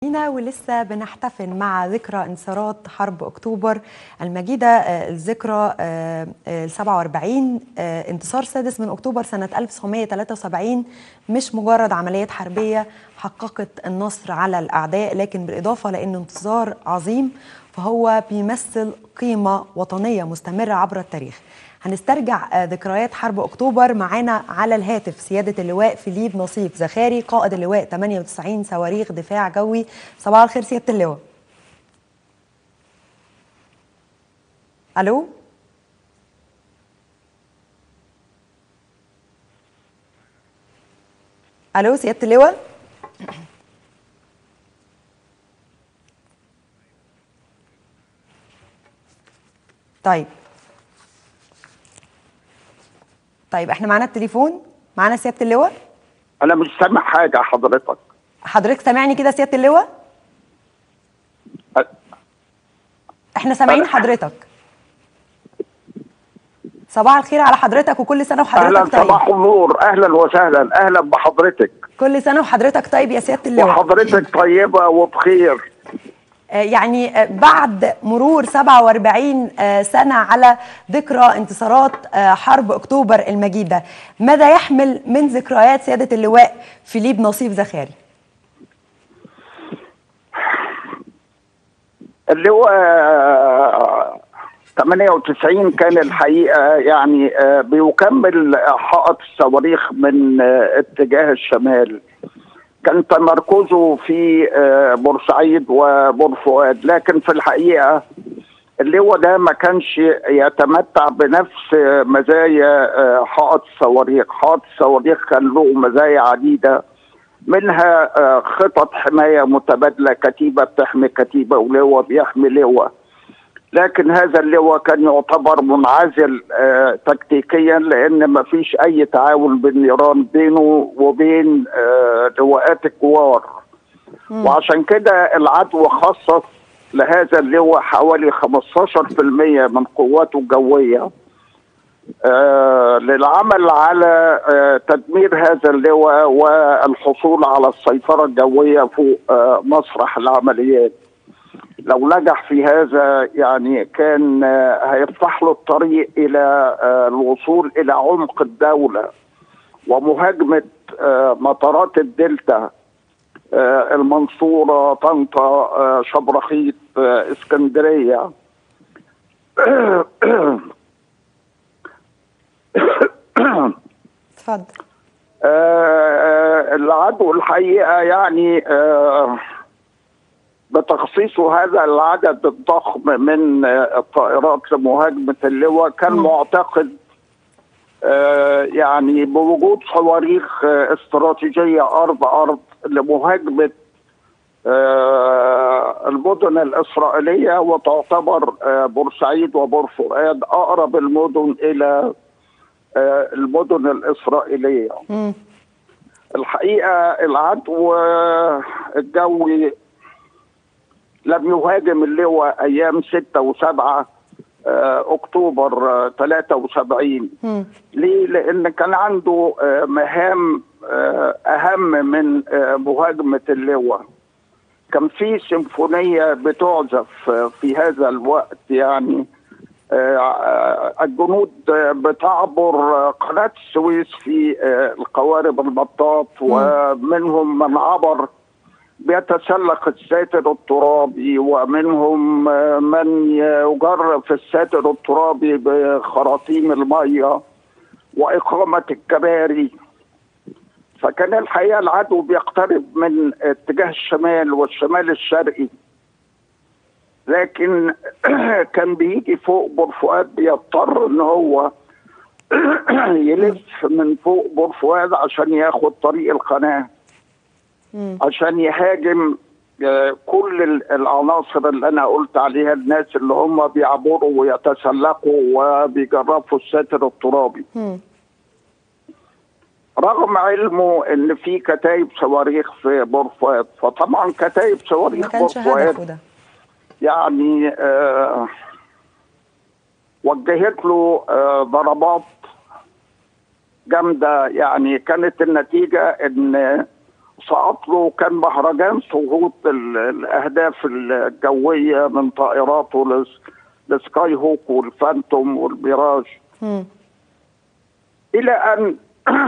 هنا ولسه بنحتفل مع ذكرى انتصارات حرب اكتوبر المجيده آه، الذكرى آه، ال 47 آه، انتصار سادس من اكتوبر سنه 1973 مش مجرد عمليات حربيه حققت النصر على الاعداء لكن بالاضافه لانه انتصار عظيم فهو بيمثل قيمه وطنيه مستمره عبر التاريخ هنسترجع آه، ذكريات حرب اكتوبر معانا على الهاتف سياده اللواء فيليب نصيف زخاري قائد اللواء 98 صواريخ دفاع جوي صباح الخير سياده اللواء الو الو سياده اللواء طيب طيب احنا معانا التليفون معانا سياده اللواء انا مش سامع حاجه حضرتك حضرتك سامعني كده سياده اللواء أ- احنا سامعين أنا- حضرتك صباح الخير على حضرتك وكل سنه اهلا وحضرتك طيب صباح النور اهلا وسهلا اهلا بحضرتك كل سنه وحضرتك طيب يا سياده اللواء وحضرتك طيبه وبخير آه، يعني آه، بعد مرور 47 آه، سنة على ذكرى انتصارات آه، حرب أكتوبر المجيدة ماذا يحمل من ذكريات سيادة اللواء فيليب نصيف زخاري اللي هو آه، 98 كان الحقيقه يعني آه، بيكمل حائط الصواريخ من آه، اتجاه الشمال كان تمركزه في آه، بورسعيد وبور فؤاد لكن في الحقيقه اللواء ده ما كانش يتمتع بنفس مزايا آه، حائط الصواريخ حائط الصواريخ كان له مزايا عديده منها آه، خطط حمايه متبادله كتيبه بتحمي كتيبه ولواء بيحمي لواء لكن هذا اللواء كان يعتبر منعزل آه تكتيكيا لان ما فيش اي تعاون بالنيران بينه وبين آه لواءات الجوار وعشان كده العدو خصص لهذا اللواء حوالي 15% من قواته الجويه آه للعمل على آه تدمير هذا اللواء والحصول على السيطره الجويه فوق آه مسرح العمليات لو نجح في هذا يعني كان آه، هيفتح له الطريق الى آه، الوصول الى عمق الدوله ومهاجمه آه، مطارات الدلتا آه، المنصوره طنطا آه، شبرخيط آه، اسكندريه اتفضل آه، العدو الحقيقه يعني آه، بتخصيصه هذا العدد الضخم من آه، الطائرات لمهاجمه اللواء كان مم. معتقد آه، يعني بوجود صواريخ آه، استراتيجيه ارض ارض لمهاجمه آه، المدن الاسرائيليه وتعتبر آه، بورسعيد وبور فؤاد اقرب المدن الى آه، المدن الاسرائيليه مم. الحقيقه العدو آه، الجوي لم يهاجم اللواء ايام 6 و7 اكتوبر آه، 73 مم. ليه؟ لان كان عنده آه، مهام آه، اهم من آه، مهاجمه اللواء كان في سيمفونيه بتعزف آه، في هذا الوقت يعني آه، آه، الجنود آه، بتعبر آه، قناه السويس في آه، القوارب المطاط ومنهم من عبر بيتسلق الساتر الترابي ومنهم آه، من يجر في الساتر الترابي بخراطيم الميه واقامه الكباري فكان الحقيقه العدو بيقترب من اتجاه الشمال والشمال الشرقي لكن كان بيجي فوق بور فؤاد بيضطر ان هو يلف من فوق بور فؤاد عشان ياخد طريق القناه مم. عشان يهاجم آه، كل ال- العناصر اللي انا قلت عليها الناس اللي هم بيعبروا ويتسلقوا وبيجرفوا الساتر الترابي مم. رغم علمه ان في كتايب صواريخ في بور فؤاد فطبعا كتايب ما صواريخ بور كانش هدفه فؤاد ده يعني آه وجهت له آه ضربات جامده يعني كانت النتيجه ان صعد له كان مهرجان سقوط ال- الاهداف الجويه من طائراته لس- لسكاي هوك والفانتوم والميراج مم. الى ان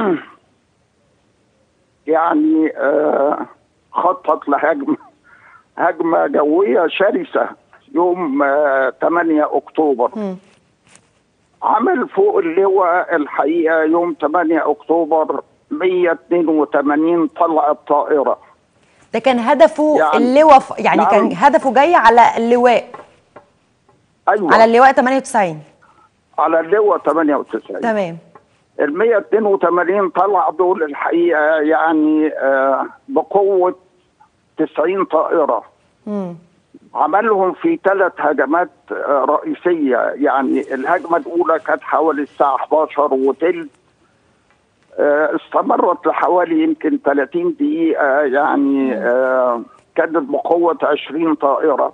يعني آه، خطط لهجمه هجمه جويه شرسه يوم آه، 8 اكتوبر مم. عمل فوق اللواء الحقيقه يوم 8 اكتوبر 182 طلعت طائره ده كان هدفه يعني- اللواء ف... يعني نعم. كان هدفه جاي على اللواء ايوه على اللواء 98 على اللواء 98 تمام ال 182 طلع دول الحقيقه يعني آه، بقوه 90 طائره مم. عملهم في ثلاث هجمات آه، رئيسيه يعني الهجمه الاولى كانت حوالي الساعه 11 وتلت آه، استمرت لحوالي يمكن 30 دقيقه يعني آه، كانت بقوه 20 طائره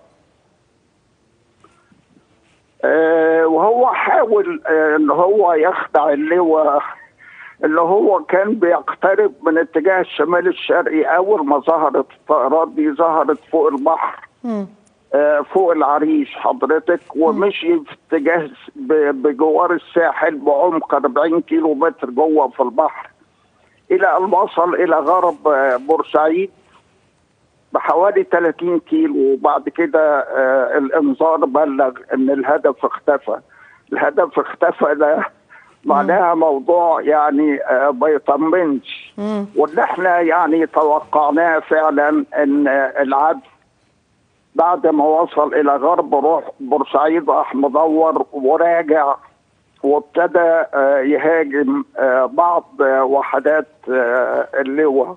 آه، وهو حاول آه، ان هو يخدع اللواء اللي هو كان بيقترب من اتجاه الشمال الشرقي اول ما ظهرت الطائرات دي ظهرت فوق البحر مم. آه، فوق العريش حضرتك ومشي في اتجاه س- ب- بجوار الساحل بعمق 40 كيلو متر جوه في البحر الى ان وصل الى غرب آه، بورسعيد بحوالي 30 كيلو وبعد كده آه، الانذار بلغ ان الهدف اختفى الهدف اختفى ده معناها موضوع يعني آه، ما يطمنش مم. واللي احنا يعني توقعناه فعلا ان العدل بعد ما وصل الى غرب روح بورسعيد راح مدور وراجع وابتدى آه، يهاجم آه، بعض آه، وحدات آه، اللواء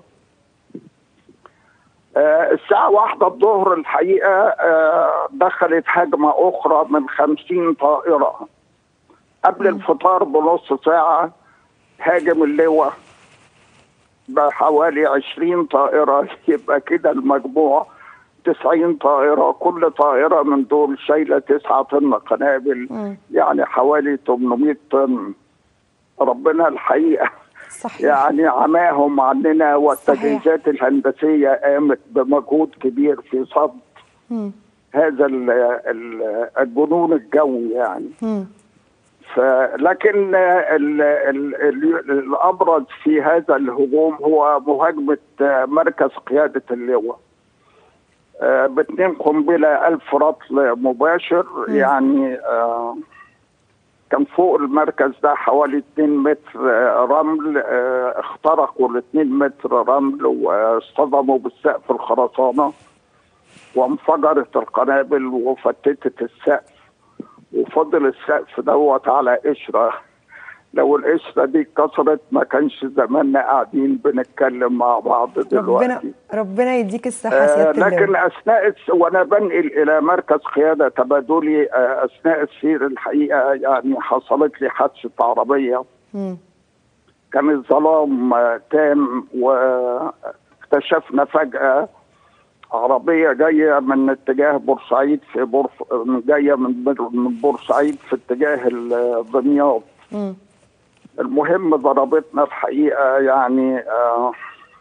آه، الساعة واحدة الظهر الحقيقة آه، دخلت هجمة أخرى من خمسين طائرة قبل الفطار بنص ساعة هاجم اللواء بحوالي عشرين طائرة يبقى كده المجموع تسعين طائرة كل طائرة من دول شايلة تسعة طن قنابل مم. يعني حوالي 800 طن ربنا الحقيقة صحيح يعني عماهم عننا والتجهيزات الهندسية قامت بمجهود كبير في صد مم. هذا ال- ال- الجنون الجوي يعني مم. ف لكن ال ال ال الابرز في هذا الهجوم هو مهاجمه مركز قياده اللواء آه، باثنين قنبله ألف رطل مباشر يعني آه، كان فوق المركز ده حوالي 2 متر آه، رمل آه، اخترقوا ال 2 متر رمل واصطدموا بالسقف الخرسانه وانفجرت القنابل وفتتت السقف وفضل السقف دوت على قشره لو القشره دي اتكسرت ما كانش زماننا قاعدين بنتكلم مع بعض ربنا دلوقتي ربنا يديك الصحة آه سيادة لكن اللواء اثناء الس- وانا بنقل الى مركز قياده تبادلي آه اثناء السير الحقيقه يعني حصلت لي حادثه عربيه مم. كان الظلام آه تام واكتشفنا فجاه عربيه جايه من اتجاه بورسعيد في بورف جايه من بر- من بورسعيد في اتجاه ال- دمياط مم. المهم ضربتنا الحقيقه يعني آه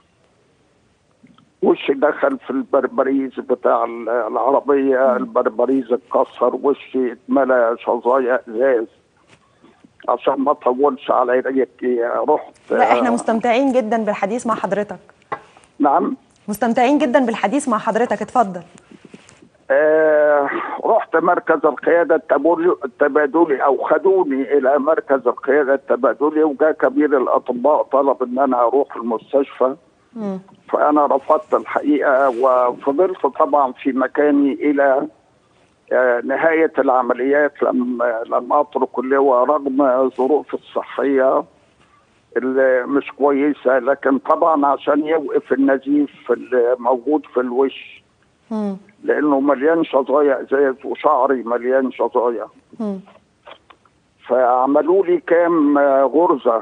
وشي دخل في البربريز بتاع ال- العربيه البربريز اتكسر وشي اتملى شظايا ازاز عشان ما اطولش على رجلي رحت لا احنا آه، مستمتعين جدا بالحديث مع حضرتك نعم مستمتعين جدا بالحديث مع حضرتك اتفضل آه رحت مركز القيادة التبادلي- التبادلي أو خدوني إلى مركز القيادة التبادلي وجاء كبير الأطباء طلب إن أنا أروح المستشفى مم. فأنا رفضت الحقيقة وفضلت طبعا في مكاني إلى آه، نهاية العمليات لم لم أترك اللواء رغم ظروف الصحية اللي مش كويسة لكن طبعا عشان يوقف النزيف اللي موجود في الوش مم. لانه مليان شظايا ازاز وشعري مليان شظايا مم. فعملوا لي كام آه، غرزه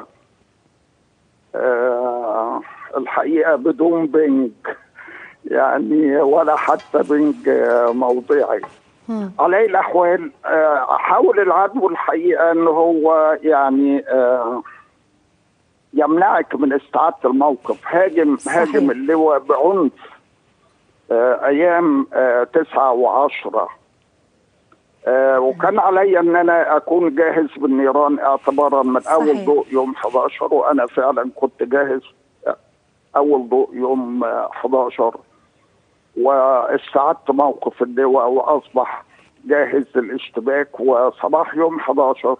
آه، الحقيقه بدون بنج يعني ولا حتى بنج آه، موضعي مم. على اي الاحوال آه، حاول العدو الحقيقه ان هو يعني آه، يمنعك من استعاده الموقف هاجم صحيح. هاجم اللواء بعنف آه، ايام آه، تسعة وعشرة آه، وكان علي ان انا اكون جاهز بالنيران اعتبارا من اول صحيح. ضوء يوم 11 وانا فعلا كنت جاهز آه، اول ضوء يوم آه، 11 واستعدت موقف اللواء واصبح جاهز للاشتباك وصباح يوم 11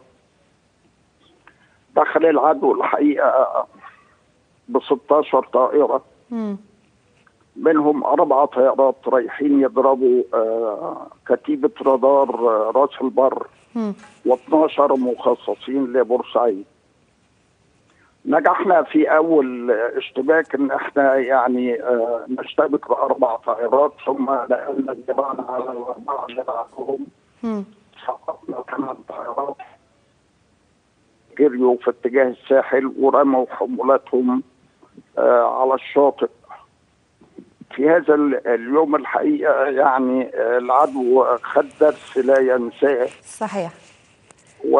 دخل العدو الحقيقه ب 16 طائره مم. منهم أربع طيارات رايحين يضربوا آه، كتيبة رادار آه، راس البر مم. و12 مخصصين لبورسعيد نجحنا في أول آه، اشتباك إن إحنا يعني آه، نشتبك بأربع طائرات ثم نقلنا الجبال على الأربعة اللي بعدهم مم. سقطنا ثمان طائرات جريوا في اتجاه الساحل ورموا حمولاتهم آه، على الشاطئ في هذا ال- اليوم الحقيقة يعني آه، العدو خد درس لا ينساه صحيح و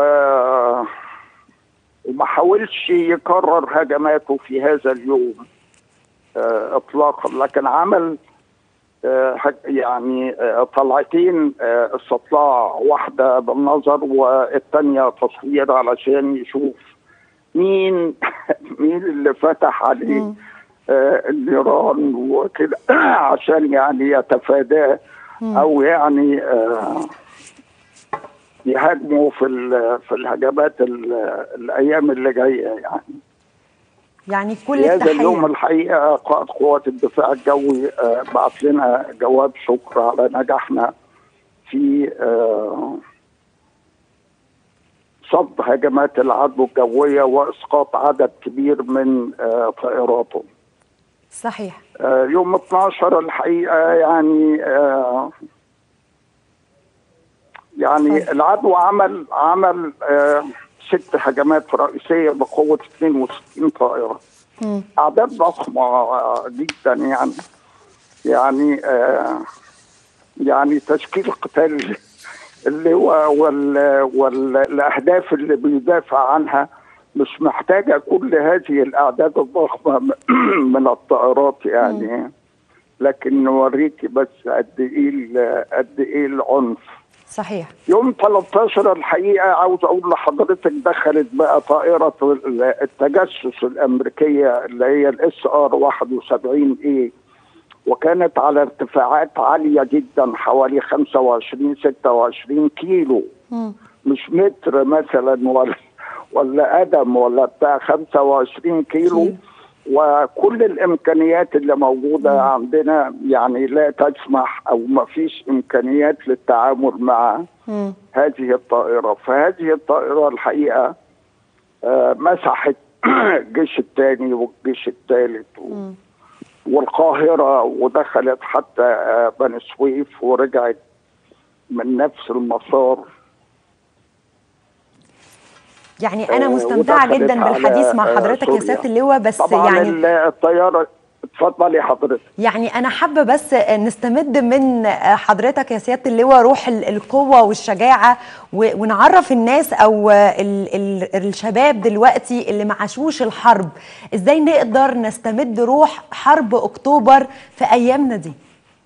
وما حاولش يكرر هجماته في هذا اليوم آه، اطلاقا لكن عمل آه، هج- يعني آه، طلعتين آه، استطلاع واحده بالنظر والثانيه تصوير علشان يشوف مين مين اللي فتح عليه مم. آه، النيران وكده عشان يعني يتفاداه او يعني آه، يهاجموا في ال- في الهجمات ال- الايام اللي جايه يعني يعني كل في هذا اليوم التحية الحقيقه قائد قوات الدفاع الجوي آه، بعت لنا جواب شكر على نجاحنا في آه، صد هجمات العدو الجويه واسقاط عدد كبير من آه، طائراته صحيح آه، يوم 12 الحقيقه يعني آه، يعني اتفضل. العدو عمل عمل آه، ست هجمات رئيسيه بقوه 62 طائره مم. اعداد ضخمه آه، جدا يعني يعني آه، يعني تشكيل قتال اللواء وال والاهداف اللي بيدافع عنها مش محتاجه كل هذه الاعداد الضخمه من الطائرات يعني لكن نوريكي بس قد ايه ال- قد ايه العنف صحيح يوم 13 الحقيقه عاوز اقول لحضرتك دخلت بقى طائره التجسس الامريكيه اللي هي الاس ار 71 اي وكانت على ارتفاعات عاليه جدا حوالي 25 26 كيلو مم. مش متر مثلا ولا ولا قدم ولا بتاع 25 كيلو كيلو. وكل الامكانيات اللي موجوده عندنا يعني لا تسمح او ما فيش امكانيات للتعامل مع مم. هذه الطائره فهذه الطائره الحقيقه آه، مسحت الجيش الثاني والجيش الثالث مم. والقاهره ودخلت حتى آه، بني سويف ورجعت من نفس المسار يعني انا آه، مستمتعه ودخلت جدا على، بالحديث مع آه، حضرتك يا سوريا. سياده اللواء بس طبعا يعني ال- الطياره اتفضلي حضرتك يعني انا حابه بس نستمد من حضرتك يا سياده اللواء روح ال- القوه والشجاعه و- ونعرف الناس او ال ال الشباب دلوقتي اللي ما عاشوش الحرب ازاي نقدر نستمد روح حرب اكتوبر في ايامنا دي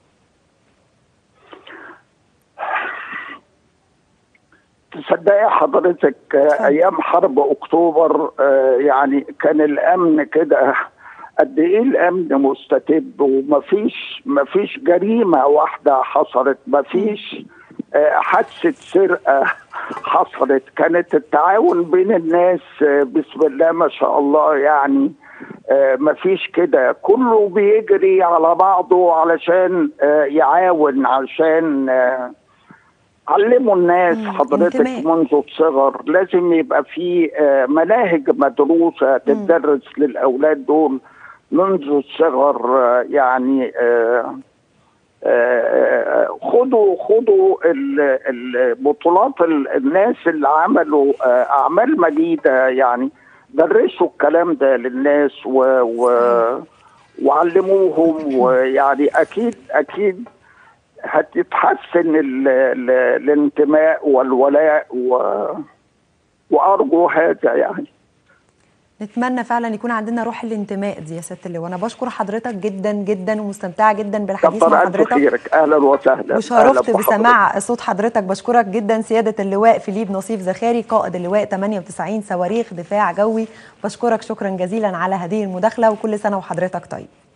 تصدقي حضرتك آه، ايام حرب اكتوبر آه، يعني كان الامن كده قد ايه الامن مستتب ومفيش مفيش جريمه واحده حصلت مفيش آه، حادثه سرقه حصلت كانت التعاون بين الناس آه، بسم الله ما شاء الله يعني آه، مفيش كده كله بيجري على بعضه علشان آه، يعاون عشان آه، علموا الناس مم، حضرتك انتماء. منذ الصغر لازم يبقى في آه، مناهج مدروسه تدرس للاولاد دول منذ الصغر آه، يعني آه، آه، خدوا خدوا ال- البطولات ال- الناس اللي عملوا آه، اعمال مجيده يعني درسوا الكلام ده للناس و, و وعلموهم ويعني اكيد اكيد هتتحسن ال- ال- الانتماء والولاء و... وارجو هذا يعني نتمنى فعلا يكون عندنا روح الانتماء دي يا ست اللواء انا بشكر حضرتك جدا جدا ومستمتعه جدا بالحديث كتر مع ألف حضرتك خيرك اهلا وسهلا وشرفت أهلا بحضرتك. بسماع صوت حضرتك بشكرك جدا سياده اللواء فيليب نصيف زخاري قائد اللواء 98 صواريخ دفاع جوي بشكرك شكرا جزيلا على هذه المداخله وكل سنه وحضرتك طيب